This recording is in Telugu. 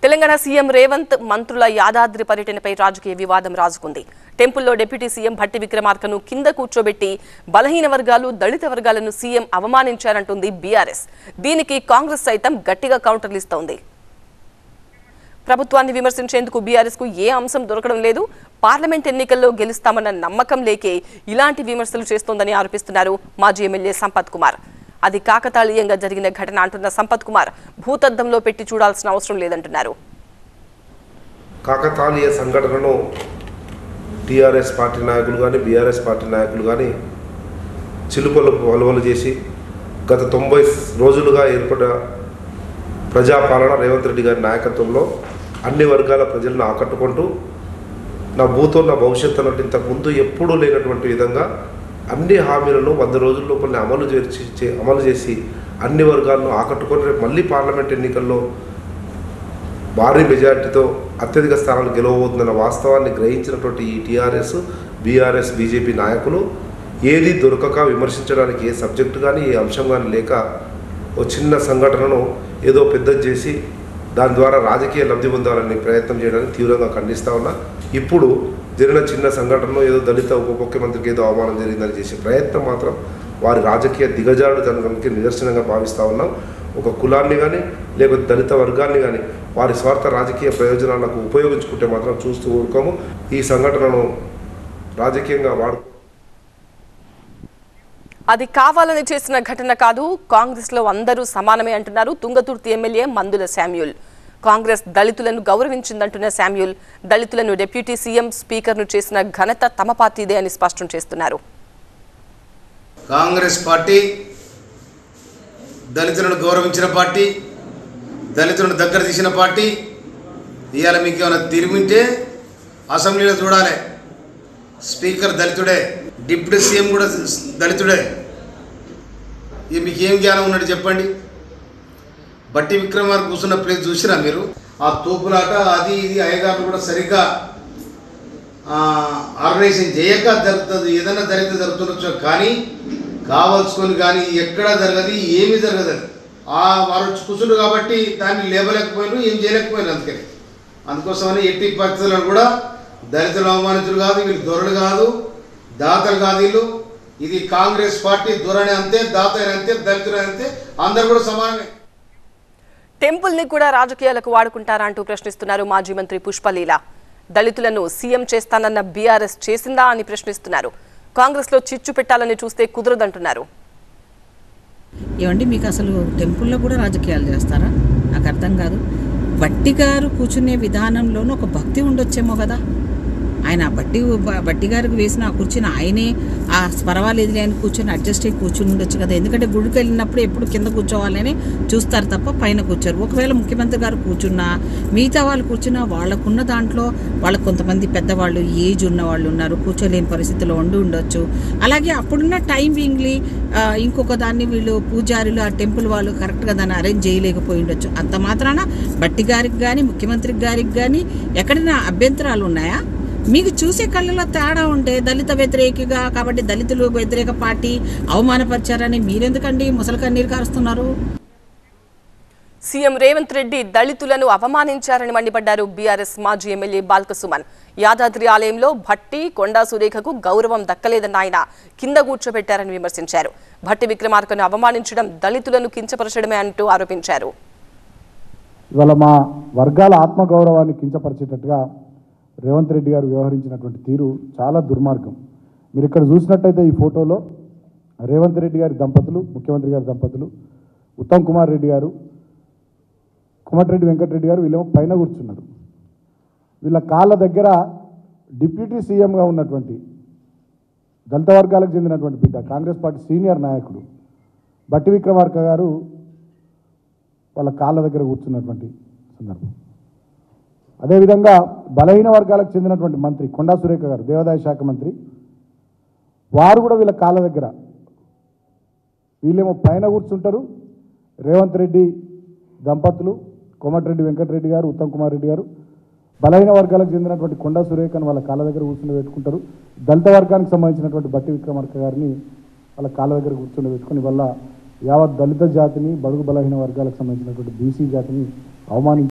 తెలంగాణ సీఎం రేవంత్ మంత్రుల యాదాద్రి పర్యటనపై రాజకీయ వివాదం రాజుకుంది టెంపుల్లో డిప్యూటీ సీఎం భట్టి విక్రమార్కను కింద కూర్చోబెట్టి బలహీన వర్గాలు దళిత వర్గాలను సీఎం అవమానించారంటుంది బీఆర్ఎస్ దీనికి కాంగ్రెస్ సైతం గట్టిగా కౌంటర్లు ఇస్తోంది ప్రభుత్వాన్ని విమర్శించేందుకు బీఆర్ఎస్ కు ఏ అంశం దొరకడం లేదు పార్లమెంట్ ఎన్నికల్లో గెలుస్తామన్న నమ్మకం లేకే ఇలాంటి విమర్శలు చేస్తోందని ఆరోపిస్తున్నారు మాజీ ఎమ్మెల్యే సంపత్ కుమార్ అది కాకతాళీయంగా జరిగిన ఘటన అంటున్న సంపత్ కుమార్ భూతద్దంలో పెట్టి చూడాల్సిన అవసరం లేదంటున్నారు కాకతాళీయ సంఘటనను టీఆర్ఎస్ పార్టీ నాయకులు కానీ బీఆర్ఎస్ పార్టీ నాయకులు కానీ చిలుపలు వలవలు చేసి గత తొంభై రోజులుగా ఏర్పడిన ప్రజాపాలన రేవంత్ రెడ్డి గారి నాయకత్వంలో అన్ని వర్గాల ప్రజలను ఆకట్టుకుంటూ నా భూతో నా భవిష్యత్తు అన్నట్టు ఇంతకుముందు ఎప్పుడూ లేనటువంటి విధంగా అన్ని హామీలను వంద రోజుల లోపలనే అమలు చేసి చే- అమలు చేసి అన్ని వర్గాలను ఆకట్టుకొని రేపు మళ్ళీ పార్లమెంట్ ఎన్నికల్లో భారీ మెజార్టీతో అత్యధిక స్థానాలు గెలవబోతుందన్న వాస్తవాన్ని గ్రహించినటువంటి ఈ టీఆర్ఎస్ బీఆర్ఎస్ బీజేపీ నాయకులు ఏది దొరకక విమర్శించడానికి ఏ సబ్జెక్టు కానీ ఏ అంశం కానీ లేక ఓ చిన్న సంఘటనను ఏదో పెద్దది చేసి దాని ద్వారా రాజకీయ లబ్ధి పొందాలని ప్రయత్నం చేయడానికి తీవ్రంగా ఖండిస్తా ఉన్నా ఇప్పుడు జరిగిన చిన్న సంఘటనలో ఏదో దళిత ఉప ముఖ్యమంత్రికి ఏదో అవమానం జరిగిందని చేసే ప్రయత్నం మాత్రం వారి రాజకీయ దిగజాడు జరగడానికి నిదర్శనంగా భావిస్తూ ఉన్నాం ఒక కులాన్ని కానీ లేకపోతే దళిత వర్గాన్ని కానీ వారి స్వార్థ రాజకీయ ప్రయోజనాలకు ఉపయోగించుకుంటే మాత్రం చూస్తూ ఊరుకోము ఈ సంఘటనను రాజకీయంగా వాడు అది కావాలని చేసిన ఘటన కాదు కాంగ్రెస్ లో అందరూ సమానమే అంటున్నారు తుంగతుర్తి ఎమ్మెల్యే మందుల శామ్యూల్ కాంగ్రెస్ దళితులను గౌరవించిందంటున్న శామ్యూల్ దళితులను డిప్యూటీ సీఎం స్పీకర్ను చేసిన ఘనత తమ పార్టీదే అని స్పష్టం చేస్తున్నారు కాంగ్రెస్ పార్టీ దళితులను గౌరవించిన పార్టీ దళితులను దగ్గర తీసిన పార్టీ ఇవాళ మీకు ఏమైనా తిరిమింటే అసెంబ్లీలో చూడాలి స్పీకర్ దళితుడే డిప్యూటీ సీఎం కూడా దళితుడే ఇక మీకు ఏం జ్ఞానం ఉన్నట్టు చెప్పండి బట్టి విక్రమార్క కూర్చున్న ప్లేస్ చూసినా మీరు ఆ తోపులాట అది ఇది అయ్యగారు కూడా సరిగ్గా ఆ, ఆర్గనైజేషన్ చేయక జరుగుతుంది ఏదైనా జరిగితే జరుగుతుండొచ్చు కానీ కావాల్సుకొని కానీ ఎక్కడ జరగదు ఏమీ జరగదు అది. ఆ వారు వచ్చి కూర్చుండు కాబట్టి దాన్ని లేవలేకపోయినారు ఏం చేయలేకపోయినారు అందుకని అందుకోసమని ఎట్టి పరిస్థితుల్లో కూడా దళితులు అవమానితులు కాదు వీళ్ళు దొరలు కాదు దాతలు కాదు వీళ్ళు ఇది కాంగ్రెస్ పార్టీ దొరని అంతే దాత అంతే దళితులు అంతే అందరు కూడా సమానమే టెంపుల్ ని కూడా రాజకీయాలకు వాడుకుంటారా అంటూ ప్రశ్నిస్తున్నారు మాజీ మంత్రి పుష్పలీల దళితులను సీఎం చేస్తానన్న బీఆర్ఎస్ చేసిందా అని ప్రశ్నిస్తున్నారు కాంగ్రెస్ లో చిచ్చు పెట్టాలని చూస్తే కుదరదంటున్నారు ఏమండి మీకు అసలు టెంపుల్లో కూడా రాజకీయాలు చేస్తారా నాకు అర్థం కాదు బట్టి గారు కూర్చునే విధానంలోనూ ఒక భక్తి ఉండొచ్చేమో కదా ఆయన ఆ బట్టి బ- బట్టి గారికి వేసిన ఆ కూర్చుని ఆయనే ఆ పర్వాలేదులే అని కూర్చొని అడ్జస్ట్ అయ్యి కూర్చుని ఉండొచ్చు కదా ఎందుకంటే గుడికి వెళ్ళినప్పుడు ఎప్పుడు కింద కూర్చోవాలని చూస్తారు తప్ప పైన కూర్చోరు ఒకవేళ ముఖ్యమంత్రి గారు కూర్చున్నా మిగతా వాళ్ళు కూర్చున్నా వాళ్ళకున్న దాంట్లో వాళ్ళకు కొంతమంది పెద్దవాళ్ళు ఏజ్ ఉన్న వాళ్ళు ఉన్నారు కూర్చోలేని పరిస్థితిలో ఉండి ఉండొచ్చు అలాగే అప్పుడున్న టైమింగ్లీ ఇంకొక దాన్ని వీళ్ళు పూజారులు ఆ టెంపుల్ వాళ్ళు కరెక్ట్గా దాన్ని అరేంజ్ చేయలేకపోయి ఉండొచ్చు అంత మాత్రాన బట్టి గారికి కానీ ముఖ్యమంత్రి గారికి కానీ ఎక్కడైనా అభ్యంతరాలు ఉన్నాయా మీకు చూసే కళ్ళలో తేడా ఉంటే దళిత వ్యతిరేకిగా కాబట్టి దళితులు వ్యతిరేక పార్టీ అవమానపరిచారని మీరెందుకండి ముసలి కన్నీరు కారుస్తున్నారు సీఎం రేవంత్ రెడ్డి దళితులను అవమానించారని మండిపడ్డారు బీఆర్ఎస్ మాజీ ఎమ్మెల్యే బాల్కసుమన్ యాదాద్రి ఆలయంలో భట్టి కొండా సురేఖకు గౌరవం దక్కలేదన్న ఆయన కింద కూర్చోబెట్టారని విమర్శించారు భట్టి విక్రమార్కను అవమానించడం దళితులను కించపరచడమే అంటూ ఆరోపించారు ఇవాళ మా వర్గాల ఆత్మగౌరవాన్ని కించపరిచేటట్టుగా రేవంత్ రెడ్డి గారు వ్యవహరించినటువంటి తీరు చాలా దుర్మార్గం మీరు ఇక్కడ చూసినట్టయితే ఈ ఫోటోలో రేవంత్ రెడ్డి గారి దంపతులు ముఖ్యమంత్రి గారి దంపతులు ఉత్తమ్ కుమార్ రెడ్డి గారు కోమటిరెడ్డి వెంకటరెడ్డి గారు వీళ్ళేమో పైన కూర్చున్నారు వీళ్ళ కాళ్ళ దగ్గర డిప్యూటీ సీఎంగా ఉన్నటువంటి దళిత వర్గాలకు చెందినటువంటి బిడ్డ కాంగ్రెస్ పార్టీ సీనియర్ నాయకుడు బట్టి విక్రమార్క గారు వాళ్ళ కాళ్ళ దగ్గర కూర్చున్నటువంటి సందర్భం అదేవిధంగా బలహీన వర్గాలకు చెందినటువంటి మంత్రి కొండా సురేఖ గారు దేవాదాయ శాఖ మంత్రి వారు కూడా వీళ్ళ కాళ్ళ దగ్గర వీళ్ళేమో పైన కూర్చుంటారు రేవంత్ రెడ్డి దంపతులు కోమటిరెడ్డి వెంకటరెడ్డి గారు ఉత్తమ్ కుమార్ రెడ్డి గారు బలహీన వర్గాలకు చెందినటువంటి కొండా సురేఖను వాళ్ళ కాళ్ళ దగ్గర కూర్చుని పెట్టుకుంటారు దళిత వర్గానికి సంబంధించినటువంటి బట్టి విక్రమార్క గారిని వాళ్ళ కాళ్ళ దగ్గర కూర్చుని పెట్టుకుని వల్ల యావత్ దళిత జాతిని బడుగు బలహీన వర్గాలకు సంబంధించినటువంటి బీసీ జాతిని అవమానించి